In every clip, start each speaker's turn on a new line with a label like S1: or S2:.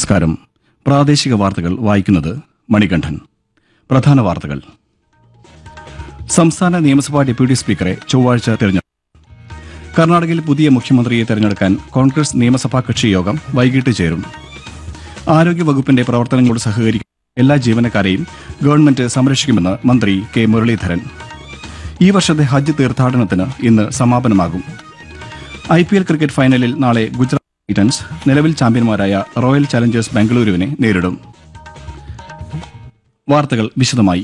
S1: നമസ്കാരം പ്രാദേശിക വാർത്തകൾ വായിക്കുന്നത് മണികണ്ഠൻ പ്രധാന വാർത്തകൾ സംസ്ഥാന നിയമസഭാ ഡെപ്യൂട്ടി സ്പീക്കറെ ചൊവ്വാഴ്ച തെരഞ്ഞെടുക്കും കർണാടകയിൽ പുതിയ മുഖ്യമന്ത്രിയെ തെരഞ്ഞെടുക്കാൻ കോൺഗ്രസ് നിയമസഭാ കക്ഷി യോഗം വൈകിട്ട് ചേരും ആരോഗ്യ വകുപ്പിന്റെ പ്രവർത്തനങ്ങളോട് സഹകരിക്കുന്ന എല്ലാ ജീവനക്കാരെയും ഗവൺമെന്റ് സംരക്ഷിക്കുമെന്ന് മന്ത്രി കെ മുരളീധരൻ ഈ വർഷത്തെ ഹജ്ജ് തീർത്ഥാടനത്തിന് ഇന്ന് സമാപനമാകും ഐ പി എൽ ക്രിക്കറ്റ് ഫൈനലിൽ നാളെ ഗുജറാത്ത് ടൈറ്റൻസ് നിലവിൽ ചാമ്പ്യന്മാരായ റോയൽ ചലഞ്ചേഴ്സ് ബംഗളൂരുവിനെ നേരിടും വാർത്തകൾ വിശദമായി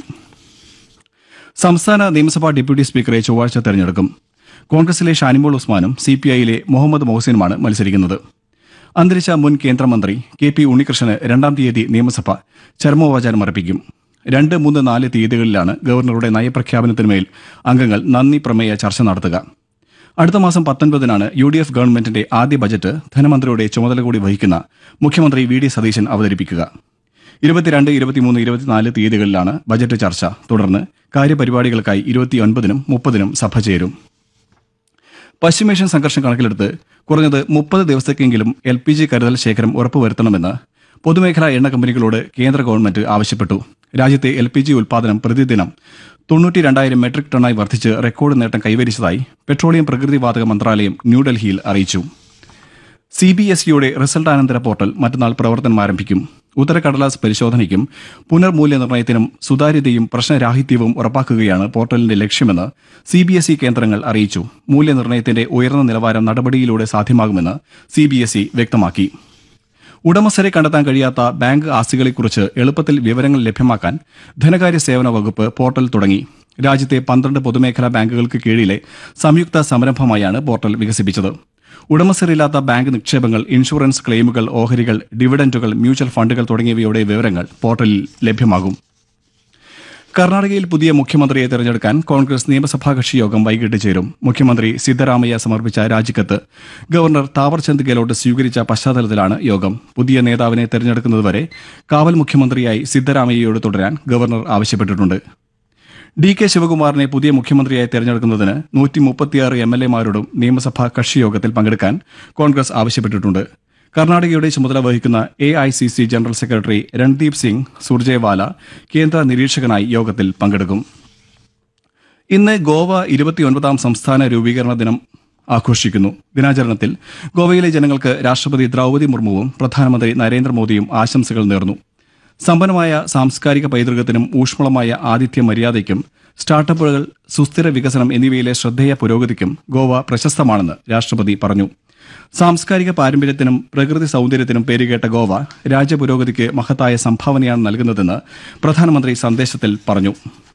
S1: സംസ്ഥാന നിയമസഭാ ഡെപ്യൂട്ടി സ്പീക്കറെ ചൊവ്വാഴ്ച തെരഞ്ഞെടുക്കും കോൺഗ്രസിലെ ഷാനിമോൾ ഉസ്മാനും സി പി ഐയിലെ മുഹമ്മദ് മൊഹസിനുമാണ് മത്സരിക്കുന്നത് അന്തരിച്ച മുൻ കേന്ദ്രമന്ത്രി കെ പി ഉണ്ണികൃഷ്ണന് രണ്ടാം തീയതി നിയമസഭ ചരമോപചാരം അർപ്പിക്കും രണ്ട് മൂന്ന് നാല് തീയതികളിലാണ് ഗവർണറുടെ നയപ്രഖ്യാപനത്തിന്മേൽ അംഗങ്ങൾ നന്ദി പ്രമേയ ചർച്ച നടത്തുക അടുത്ത മാസം പത്തൊൻപതിനാണ് യു ഡി എഫ് ഗവൺമെന്റിന്റെ ആദ്യ ബജറ്റ് ധനമന്ത്രിയുടെ ചുമതല കൂടി വഹിക്കുന്ന മുഖ്യമന്ത്രി വി ഡി സതീശൻ അവതരിപ്പിക്കുക ഇരുപത്തിരണ്ട് ഇരുപത്തിമൂന്ന് ഇരുപത്തിനാല് തീയതികളിലാണ് ബജറ്റ് ചർച്ച തുടർന്ന് കാര്യപരിപാടികൾക്കായി ഇരുപത്തിയൊൻപതിനും മുപ്പതിനും സഭ ചേരും പശ്ചിമേഷ്യൻ സംഘർഷം കണക്കിലെടുത്ത് കുറഞ്ഞത് മുപ്പത് ദിവസത്തേക്കെങ്കിലും എൽ പി ജി കരുതൽ ശേഖരം ഉറപ്പുവരുത്തണമെന്ന് പൊതുമേഖലാ എണ്ണ കമ്പനികളോട് കേന്ദ്ര ഗവൺമെന്റ് ആവശ്യപ്പെട്ടു രാജ്യത്തെ എൽ പി ജി ഉൽപാദനം പ്രതിദിനം തൊണ്ണൂറ്റി രണ്ടായിരം മെട്രിക് ടണ്ണായി വർദ്ധിച്ച് റെക്കോർഡ് നേട്ടം കൈവരിച്ചതായി പെട്രോളിയം പ്രകൃതിവാതക മന്ത്രാലയം ന്യൂഡൽഹിയിൽ അറിയിച്ചു സി ബി എസ് ഇയുടെ റിസൾട്ട് അനന്തര പോർട്ടൽ മറ്റന്നാൾ പ്രവർത്തനം ആരംഭിക്കും ഉത്തരക്കടലാസ് പരിശോധനയ്ക്കും പുനർമൂല്യനിർണ്ണയത്തിനും സുതാര്യതയും പ്രശ്നരാഹിത്യവും ഉറപ്പാക്കുകയാണ് പോർട്ടലിന്റെ ലക്ഷ്യമെന്ന് സി ബി എസ് ഇ കേന്ദ്രങ്ങൾ അറിയിച്ചു മൂല്യനിർണ്ണയത്തിന്റെ ഉയർന്ന നിലവാരം നടപടിയിലൂടെ സാധ്യമാകുമെന്ന് സി ബി എസ് ഇ വ്യക്തമാക്കി ഉടമസ്ഥരെ കണ്ടെത്താൻ കഴിയാത്ത ബാങ്ക് ആസ്തികളെക്കുറിച്ച് എളുപ്പത്തിൽ വിവരങ്ങൾ ലഭ്യമാക്കാൻ ധനകാര്യ സേവന വകുപ്പ് പോർട്ടൽ തുടങ്ങി രാജ്യത്തെ പന്ത്രണ്ട് പൊതുമേഖലാ ബാങ്കുകൾക്ക് കീഴിലെ സംയുക്ത സംരംഭമായാണ് പോർട്ടൽ വികസിപ്പിച്ചത് ഉടമസ്ഥരില്ലാത്ത ബാങ്ക് നിക്ഷേപങ്ങൾ ഇൻഷുറൻസ് ക്ലെയിമുകൾ ഓഹരികൾ ഡിവിഡന്റുകൾ മ്യൂച്വൽ ഫണ്ടുകൾ തുടങ്ങിയവയുടെ വിവരങ്ങൾ പോർട്ടലിൽ ലഭ്യമാകും കർണാടകയിൽ പുതിയ മുഖ്യമന്ത്രിയെ തെരഞ്ഞെടുക്കാൻ കോൺഗ്രസ് നിയമസഭാ കക്ഷി യോഗം വൈകിട്ട് ചേരും മുഖ്യമന്ത്രി സിദ്ധരാമയ്യ സമർപ്പിച്ച രാജിക്കത്ത് ഗവർണർ താവർചന്ദ് ഗെഹ്ലോട്ട് സ്വീകരിച്ച പശ്ചാത്തലത്തിലാണ് യോഗം പുതിയ നേതാവിനെ തെരഞ്ഞെടുക്കുന്നതുവരെ കാവൽ മുഖ്യമന്ത്രിയായി സിദ്ധരാമയ്യയോട് തുടരാൻ ഗവർണർ ആവശ്യപ്പെട്ടിട്ടുണ്ട് ഡി കെ ശിവകുമാറിനെ പുതിയ മുഖ്യമന്ത്രിയായി തെരഞ്ഞെടുക്കുന്നതിന് നൂറ്റി മുപ്പത്തിയാറ് എം എൽ എമാരോടും നിയമസഭാ കക്ഷി യോഗത്തിൽ പങ്കെടുക്കാൻ കോൺഗ്രസ് ആവശ്യപ്പെട്ടിട്ടുണ്ട് കർണാടകയുടെ ചുമതല വഹിക്കുന്ന A I C C general secretary Randeep Singh Surjewala കേന്ദ്ര നിരീക്ഷകനായി യോഗത്തിൽ പങ്കെടുക്കും ഇന്ന് ഗോവ ഇരുപത്തിയൊൻപതാം സംസ്ഥാന രൂപീകരണ ദിനം ആഘോഷിക്കുന്നു ദിനാചരണത്തിൽ ഗോവയിലെ ജനങ്ങൾക്ക് രാഷ്ട്രപതി ദ്രൗപതി മുർമുവും പ്രധാനമന്ത്രി നരേന്ദ്രമോദിയും ആശംസകൾ നേർന്നു സമ്പന്നമായ സാംസ്കാരിക പൈതൃകത്തിനും ഊഷ്മളമായ ആതിഥ്യ മര്യാദയ്ക്കും സ്റ്റാർട്ടപ്പുകൾ സുസ്ഥിര വികസനം എന്നിവയിലെ ശ്രദ്ധേയ പുരോഗതിക്കും ഗോവ പ്രശസ്തമാണെന്ന് രാഷ്ട്രപതി പറഞ്ഞു സാംസ്കാരിക പാരമ്പര്യത്തിനും പ്രകൃതി സൗന്ദര്യത്തിനും പേരുകേട്ട ഗോവ രാജ്യപുരോഗതിക്ക് മഹത്തായ സംഭാവനയാണ് നൽകുന്നതെന്ന് പ്രധാനമന്ത്രി സന്ദേശത്തിൽ പറഞ്ഞു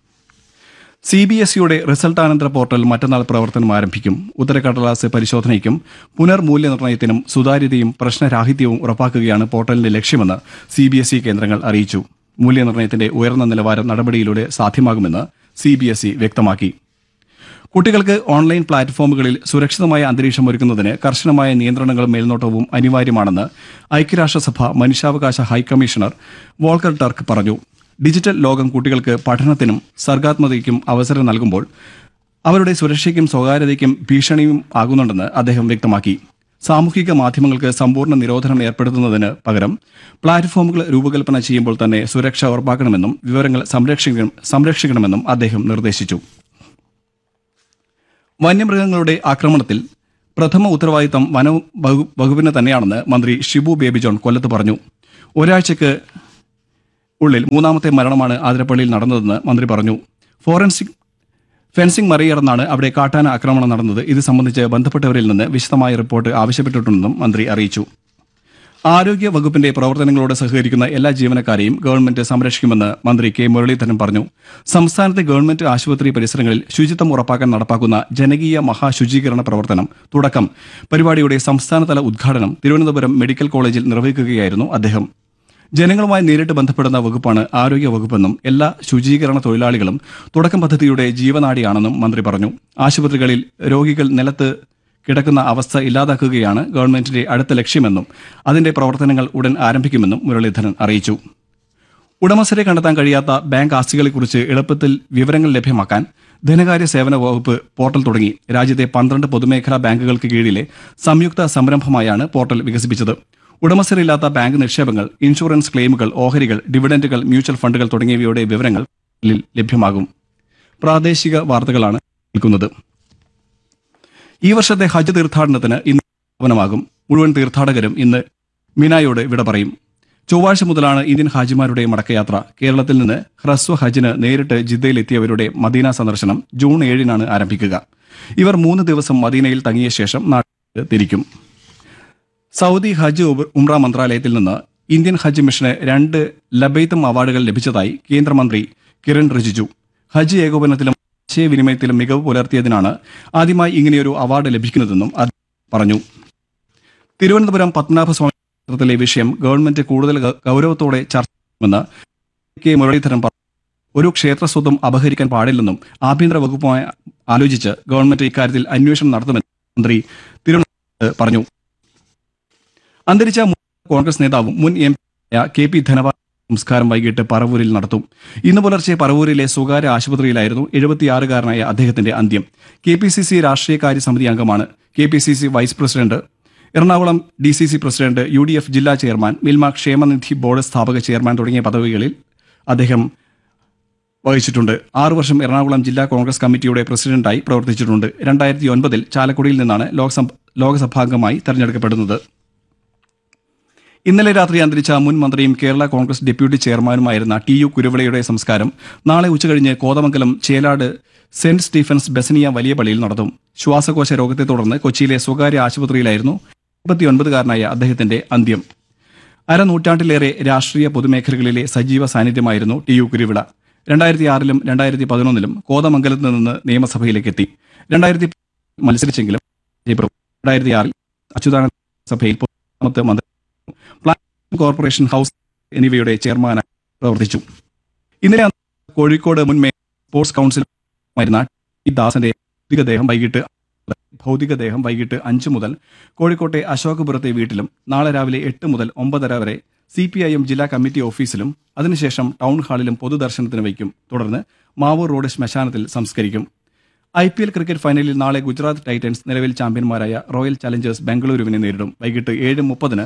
S1: സി ബി എസ് ഇയുടെ റിസൾട്ടാനന്തര പോർട്ടൽ മറ്റന്നാൾ പ്രവർത്തനം ആരംഭിക്കും ഉത്തരക്കടലാസ് പരിശോധനയ്ക്കും പുനർമൂല്യനിർണ്ണയത്തിനും സുതാര്യതയും പ്രശ്നരാഹിത്യവും ഉറപ്പാക്കുകയാണ് പോർട്ടലിന്റെ ലക്ഷ്യമെന്ന് സി ബി എസ് ഇ കേന്ദ്രങ്ങൾ അറിയിച്ചു മൂല്യനിർണ്ണയത്തിന്റെ ഉയർന്ന നിലവാരം നടപടിയിലൂടെ സാധ്യമാകുമെന്ന് സി ബി എസ് ഇ വ്യക്തമാക്കി കുട്ടികൾക്ക് ഓൺലൈൻ പ്ലാറ്റ്ഫോമുകളിൽ സുരക്ഷിതമായ അന്തരീക്ഷം ഒരുക്കുന്നതിന് കർശനമായ നിയന്ത്രണങ്ങളും മേൽനോട്ടവും അനിവാര്യമാണെന്ന് ഐക്യരാഷ്ട്രസഭ മനുഷ്യാവകാശ ഹൈക്കമ്മീഷണർ വോൾക്കർ ടർക്ക് പറഞ്ഞു ഡിജിറ്റൽ ലോകം കുട്ടികൾക്ക് പഠനത്തിനും സർഗാത്മകതയ്ക്കും അവസരം നൽകുമ്പോൾ അവരുടെ സുരക്ഷയ്ക്കും സ്വകാര്യതയ്ക്കും ഭീഷണിയും ആകുന്നുണ്ടെന്ന് അദ്ദേഹം വ്യക്തമാക്കി സാമൂഹിക മാധ്യമങ്ങൾക്ക് സമ്പൂർണ്ണ നിരോധനം ഏർപ്പെടുത്തുന്നതിന് പകരം പ്ലാറ്റ്ഫോമുകൾ രൂപകൽപ്പന ചെയ്യുമ്പോൾ തന്നെ സുരക്ഷ ഉറപ്പാക്കണമെന്നും വിവരങ്ങൾ സംരക്ഷിക്കണം സംരക്ഷിക്കണമെന്നും അദ്ദേഹം നിർദ്ദേശിച്ചു വന്യമൃഗങ്ങളുടെ ആക്രമണത്തിൽ പ്രഥമ ഉത്തരവാദിത്തം വന വകു- വകുപ്പിന് തന്നെയാണെന്ന് മന്ത്രി ഷിബു ബേബി ജോൺ കൊല്ലത്ത് പറഞ്ഞു ഒരാഴ്ചയ്ക്ക് ഉള്ളിൽ മൂന്നാമത്തെ മരണമാണ് ആതിരപ്പള്ളിയിൽ നടന്നതെന്ന് മന്ത്രി പറഞ്ഞു ഫോറൻസിക് ഫെൻസിംഗ് മറികടന്നാണ് അവിടെ കാട്ടാന ആക്രമണം നടന്നത് ഇത് സംബന്ധിച്ച് ബന്ധപ്പെട്ടവരിൽ നിന്ന് വിശദമായ റിപ്പോർട്ട് ആവശ്യപ്പെട്ടിട്ടുണ്ടെന്നും മന്ത്രി അറിയിച്ചു ആരോഗ്യ വകുപ്പിന്റെ പ്രവർത്തനങ്ങളോട് സഹകരിക്കുന്ന എല്ലാ ജീവനക്കാരെയും ഗവൺമെന്റ് സംരക്ഷിക്കുമെന്ന് മന്ത്രി കെ മുരളീധരൻ പറഞ്ഞു സംസ്ഥാനത്തെ ഗവൺമെന്റ് ആശുപത്രി പരിസരങ്ങളിൽ ശുചിത്വം ഉറപ്പാക്കാൻ നടപ്പാക്കുന്ന ജനകീയ മഹാശുചീകരണ പ്രവർത്തനം തുടക്കം പരിപാടിയുടെ സംസ്ഥാനതല ഉദ്ഘാടനം തിരുവനന്തപുരം മെഡിക്കൽ കോളേജിൽ നിർവഹിക്കുകയായിരുന്നു അദ്ദേഹം ജനങ്ങളുമായി നേരിട്ട് ബന്ധപ്പെടുന്ന വകുപ്പാണ് ആരോഗ്യ വകുപ്പെന്നും എല്ലാ ശുചീകരണ തൊഴിലാളികളും തുടക്കം പദ്ധതിയുടെ ജീവനാഡിയാണെന്നും മന്ത്രി പറഞ്ഞു ആശുപത്രികളിൽ രോഗികൾ നിലത്ത് കിടക്കുന്ന അവസ്ഥ ഇല്ലാതാക്കുകയാണ് ഗവൺമെന്റിന്റെ അടുത്ത ലക്ഷ്യമെന്നും അതിന്റെ പ്രവർത്തനങ്ങൾ ഉടൻ ആരംഭിക്കുമെന്നും മുരളീധരൻ അറിയിച്ചു ഉടമസ്ഥരെ കണ്ടെത്താൻ കഴിയാത്ത ബാങ്ക് ആസ്തികളെക്കുറിച്ച് എളുപ്പത്തിൽ വിവരങ്ങൾ ലഭ്യമാക്കാൻ ധനകാര്യ സേവന വകുപ്പ് പോർട്ടൽ തുടങ്ങി രാജ്യത്തെ പന്ത്രണ്ട് പൊതുമേഖലാ ബാങ്കുകൾക്ക് കീഴിലെ സംയുക്ത സംരംഭമായാണ് പോർട്ടൽ വികസിപ്പിച്ചത് ഉടമസ്ഥരില്ലാത്ത ബാങ്ക് നിക്ഷേപങ്ങൾ ഇൻഷുറൻസ് ക്ലെയിമുകൾ ഓഹരികൾ ഡിവിഡന്റുകൾ മ്യൂച്വൽ ഫണ്ടുകൾ തുടങ്ങിയവയുടെ വിവരങ്ങൾ ഇതിൽ ലഭ്യമാകും പ്രാദേശിക വാർത്തകളാണ് കേൾക്കുന്നത് ഈ വർഷത്തെ ഹജ്ജ് തീർത്ഥാടനത്തിന് ഇന്ന് സമാപനമാകും മുഴുവൻ തീർത്ഥാടകരും ഇന്ന് മിനായോട് വിട പറയും ചൊവ്വാഴ്ച മുതലാണ് ഇന്ത്യൻ ഹാജിമാരുടെ മടക്കയാത്ര കേരളത്തിൽ നിന്ന് ഹ്രസ്വ ഹജ്ജിന് നേരിട്ട് ജിദ്ദയിലെത്തിയവരുടെ മദീന സന്ദർശനം ജൂൺ ഏഴിനാണ് ആരംഭിക്കുക ഇവർ മൂന്ന് ദിവസം മദീനയിൽ തങ്ങിയ ശേഷം നാട്ടിൽ തിരിക്കും സൗദി ഹജ്ജ് ഉബ- ഉംറ മന്ത്രാലയത്തിൽ നിന്ന് ഇന്ത്യൻ ഹജ്ജ് മിഷന് രണ്ട് ലബൈത്തും അവാർഡുകൾ ലഭിച്ചതായി കേന്ദ്രമന്ത്രി കിരൺ റിജിജു ഹജ്ജ് ഏകോപനത്തിലും ആശയവിനിമയത്തിലും മികവ് പുലർത്തിയതിനാണ് ആദ്യമായി ഇങ്ങനെയൊരു അവാർഡ് ലഭിക്കുന്നതെന്നും അദ്ദേഹം പറഞ്ഞു തിരുവനന്തപുരം പത്മനാഭസ്വാമി ക്ഷേത്രത്തിലെ വിഷയം ഗവൺമെന്റ് കൂടുതൽ ഗ- ഗൗരവത്തോടെ ചർച്ച ചെയ്യുമെന്ന് കെ മുരളീധരൻ പറഞ്ഞു ഒരു ക്ഷേത്ര സ്വത്തും അപഹരിക്കാൻ പാടില്ലെന്നും ആഭ്യന്തര വകുപ്പുമായി ആലോചിച്ച് ഗവൺമെന്റ് ഇക്കാര്യത്തിൽ അന്വേഷണം നടത്തുമെന്ന് മന്ത്രി തിരുവനന്തപുരത്ത് പറഞ്ഞു അന്തരിച്ച മുൻ കോൺഗ്രസ് നേതാവും മുൻ എം പിയായ കെ പി ധനപാൽ സംസ്കാരം വൈകിട്ട് പറവൂരിൽ നടത്തും ഇന്ന് പുലർച്ചെ പറവൂരിലെ സ്വകാര്യ ആശുപത്രിയിലായിരുന്നു എഴുപത്തിയാറുകാരനായ അദ്ദേഹത്തിന്റെ അന്ത്യം കെ പി സി സി രാഷ്ട്രീയകാര്യ സമിതി അംഗമാണ് K P C C vice president Ernakulam D C C president U D F ജില്ലാ ചെയർമാൻ മിൽമ ക്ഷേമനിധി ബോർഡ് സ്ഥാപക ചെയർമാൻ തുടങ്ങിയ പദവികളിൽ അദ്ദേഹം വഹിച്ചിട്ടുണ്ട് ആറു വർഷം എറണാകുളം ജില്ലാ കോൺഗ്രസ് കമ്മിറ്റിയുടെ പ്രസിഡന്റായി പ്രവർത്തിച്ചിട്ടുണ്ട് രണ്ടായിരത്തി ഒൻപതിൽ ചാലക്കുടിയിൽ നിന്നാണ് ലോക്സഭ ലോക്സഭാംഗമായി തെരഞ്ഞെടുക്കപ്പെടുന്നത് ഇന്നലെ രാത്രി അന്തരിച്ച മുൻ മന്ത്രിയും കേരള കോൺഗ്രസ് ഡെപ്യൂട്ടി ചെയർമാനുമായിരുന്ന ടി യു കുരുവിളയുടെ സംസ്കാരം നാളെ ഉച്ചകഴിഞ്ഞ് കോതമംഗലം ചേലാട് സെന്റ് സ്റ്റീഫൻസ് ബെസനിയ വലിയ പള്ളിയിൽ നടത്തും ശ്വാസകോശ രോഗത്തെ തുടർന്ന് കൊച്ചിയിലെ സ്വകാര്യ ആശുപത്രിയിലായിരുന്നു മുപ്പത്തിയൊൻപതുകാരനായ അദ്ദേഹത്തിന്റെ അന്ത്യം അരനൂറ്റാണ്ടിലേറെ രാഷ്ട്രീയ പൊതുമേഖലകളിലെ സജീവ സാന്നിധ്യമായിരുന്നു ടി യു കുരുവിള രണ്ടായിരത്തി ആറിലും രണ്ടായിരത്തി പതിനൊന്നിലും കോതമംഗലത്ത് നിന്ന് നിയമസഭയിലേക്ക് എത്തി രണ്ടായിരത്തി മത്സരിച്ചെങ്കിലും രണ്ടായിരത്തി ആറിൽ അച്യുതാനന്ദ സഭയിൽ പൊതുമരാമത്ത് മന്ത്രി പ്ലാൻ കോർപ്പറേഷൻ ഹൌസ് എന്നിവയുടെ ചെയർമാനായി പ്രവർത്തിച്ചു ഇന്നലെ അന്തരിച്ച കോഴിക്കോട് മുൻ മേയർ സ്പോർട്സ് കൗൺസിൽ ആയിരുന്ന ടി ദാസന്റെ ഭൗതികദേഹം വൈകിട്ട് ഭൗതികദേഹം വൈകിട്ട് അഞ്ചു മുതൽ കോഴിക്കോട്ടെ അശോകപുരത്തെ വീട്ടിലും നാളെ രാവിലെ എട്ട് മുതൽ ഒമ്പതര വരെ സി പി ഐ എം ജില്ലാ കമ്മിറ്റി ഓഫീസിലും അതിനുശേഷം ടൗൺ ഹാളിലും പൊതുദർശനത്തിന് വയ്ക്കും തുടർന്ന് മാവൂർ റോഡ് ശ്മശാനത്തിൽ സംസ്കരിക്കും ഐ പി എൽ ക്രിക്കറ്റ് ഫൈനലിൽ നാളെ ഗുജറാത്ത് ടൈറ്റൻസ് നിലവിൽ ചാമ്പ്യന്മാരായ റോയൽ ചലഞ്ചേഴ്സ് ബംഗളൂരുവിനെ നേരിടും വൈകിട്ട് ഏഴ് മുപ്പതിന്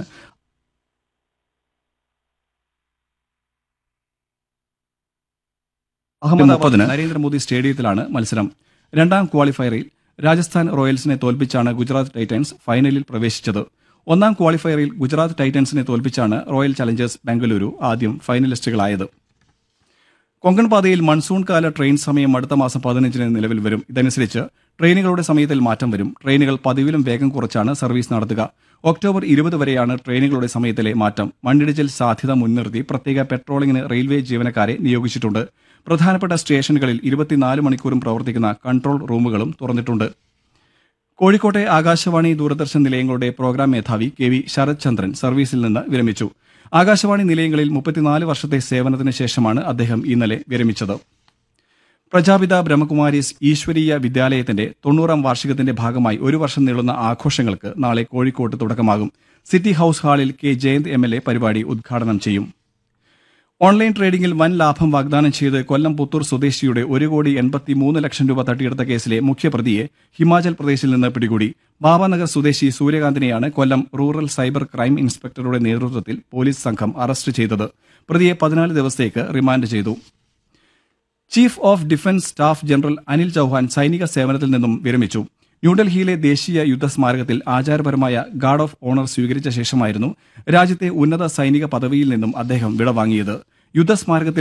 S1: അഹമ്മദാബാദിന് നരേന്ദ്രമോദി സ്റ്റേഡിയത്തിലാണ് മത്സരം രണ്ടാം ക്വാളിഫയറിൽ രാജസ്ഥാൻ റോയൽസിനെ തോൽപ്പിച്ചാണ് ഗുജറാത്ത് ടൈറ്റൻസ് ഫൈനലിൽ പ്രവേശിച്ചത് ഒന്നാം ക്വാളിഫയറിൽ ഗുജറാത്ത് ടൈറ്റൻസിനെ തോൽപ്പിച്ചാണ് റോയൽ ചലഞ്ചേഴ്സ് ബംഗളൂരു ആദ്യം ഫൈനലിസ്റ്റുകളായത് കൊങ്കൺ പാതയിൽ മൺസൂൺ കാല ട്രെയിൻ സമയം അടുത്ത മാസം പതിനഞ്ചിന് നിലവിൽ വരും ഇതനുസരിച്ച് ട്രെയിനുകളുടെ സമയത്തിൽ മാറ്റം വരും ട്രെയിനുകൾ പതിവിലും വേഗം കുറച്ചാണ് സർവീസ് നടത്തുക ഒക്ടോബർ ഇരുപത് വരെയാണ് ട്രെയിനുകളുടെ സമയത്തിലെ മാറ്റം മണ്ണിടിച്ചിൽ സാധ്യത മുൻനിർത്തി പ്രത്യേക പെട്രോളിംഗിന് റെയിൽവേ ജീവനക്കാരെ നിയോഗിച്ചിട്ടുണ്ട് പ്രധാനപ്പെട്ട സ്റ്റേഷനുകളിൽ ഇരുപത്തിനാല് മണിക്കൂറും പ്രവർത്തിക്കുന്ന കൺട്രോൾ റൂമുകളും തുറന്നിട്ടുണ്ട് കോഴിക്കോട്ടെ ആകാശവാണി ദൂരദർശൻ നിലയങ്ങളുടെ പ്രോഗ്രാം മേധാവി കെ വി ശരത് ചന്ദ്രൻ സർവീസിൽ നിന്ന് വിരമിച്ചു ആകാശവാണി നിലയങ്ങളിൽ മുപ്പത്തിനാല് വർഷത്തെ സേവനത്തിന് ശേഷമാണ് അദ്ദേഹം ഇന്നലെ വിരമിച്ചത് പ്രജാപിത ബ്രഹ്മകുമാരീസ് ഈശ്വരീയ വിദ്യാലയത്തിന്റെ തൊണ്ണൂറാം വാർഷികത്തിന്റെ ഭാഗമായി ഒരു വർഷം നീളുന്ന ആഘോഷങ്ങൾക്ക് നാളെ കോഴിക്കോട്ട് തുടക്കമാകും സിറ്റി ഹൌസ് ഹാളിൽ K Jayanth M L A പരിപാടി ഉദ്ഘാടനം ചെയ്യും ഓൺലൈൻ ട്രേഡിംഗിൽ വൻ ലാഭം വാഗ്ദാനം ചെയ്ത് കൊല്ലം പുത്തൂർ സ്വദേശിയുടെ ഒരു കോടി എൺപത്തി മൂന്ന് ലക്ഷം രൂപ തട്ടിയെടുത്ത കേസിലെ മുഖ്യപ്രതിയെ ഹിമാചൽ പ്രദേശിൽ നിന്ന് പിടികൂടി ബാബാനഗർ സ്വദേശി സൂര്യകാന്തിനെയാണ് കൊല്ലം റൂറൽ സൈബർ ക്രൈം ഇൻസ്പെക്ടറുടെ നേതൃത്വത്തിൽ പോലീസ് സംഘം അറസ്റ്റ് ചെയ്തത് പ്രതിയെ പതിനാല് ദിവസത്തേക്ക് റിമാൻഡ് ചെയ്തു chief of defence staff general Anil Chauhan സൈനിക സേവനത്തിൽ നിന്നും വിരമിച്ചു ന്യൂഡൽഹിയിലെ ദേശീയ യുദ്ധസ്മാരകത്തിൽ ആചാരപരമായ ഗാർഡ് ഓഫ് ഓണർ സ്വീകരിച്ച ശേഷമായിരുന്നു രാജ്യത്തെ ഉന്നത സൈനിക പദവിയിൽ നിന്നും അദ്ദേഹം വിടവാങ്ങിയത് യുദ്ധസ്മാരകത്തിൽ